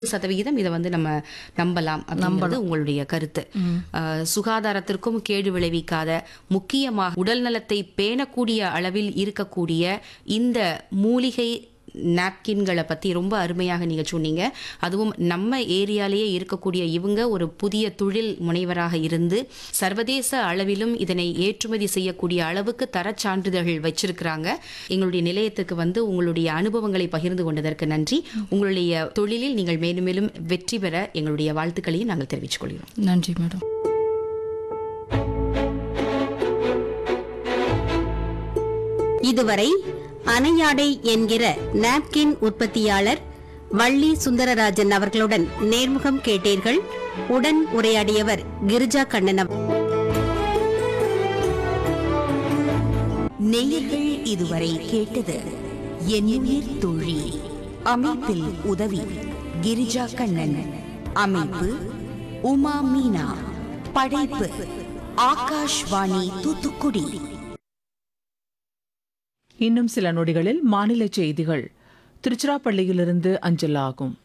சதவிகிதம் இதை வந்து நம்ம நம்பலாம் அப்படிங்கிறது உங்களுடைய கருத்து அஹ், சுகாதாரத்திற்கும் கேடு விளைவிக்காத முக்கியமாக உடல் நலத்தை பேணக்கூடிய அளவில் இருக்கக்கூடிய இந்த மூலிகை நாப்கின்களை பற்றி ரொம்ப அருமையாக நீங்கள் சொன்னீங்க அதுவும் நம்ம ஏரியாலேயே இருக்கக்கூடிய இவங்க ஒரு புதிய தொழில் முனைவராக இருந்து சர்வதேச அளவிலும் இதனை ஏற்றுமதி செய்யக்கூடிய அளவுக்கு தரச் சான்றிதழ்கள் வச்சிருக்கிறாங்க எங்களுடைய நிலையத்துக்கு வந்து உங்களுடைய அனுபவங்களை பகிர்ந்து கொண்டதற்கு நன்றி உங்களுடைய தொழிலில் நீங்கள் மேலும் மேலும் வெற்றி பெற எங்களுடைய வாழ்த்துக்களையும் நாங்கள் தெரிவித்துக் கொள்கிறோம் நன்றி மேடம் இதுவரை அணையாடை என்கிற நாப்கின் உற்பத்தியாளர் வள்ளி சுந்தரராஜன் அவர்களுடன் நேர்முகம் கேட்டீர்கள் உடன் உரையாடியவர் கிரிஜா கண்ணன் அவ- நேயர்கள் இதுவரை கேட்டது எண்ணுயிர் தோழி அமைப்பில் உதவி கிரிஜா கண்ணன் அமைப்பு உமா மீனா படைப்பு ஆகாஷ்வாணி தூத்துக்குடி இன்னும் சில நொடிகளில் மாநில செய்திகள் திருச்சிராப்பள்ளியிலிருந்து அஞ்சல் ஆகும்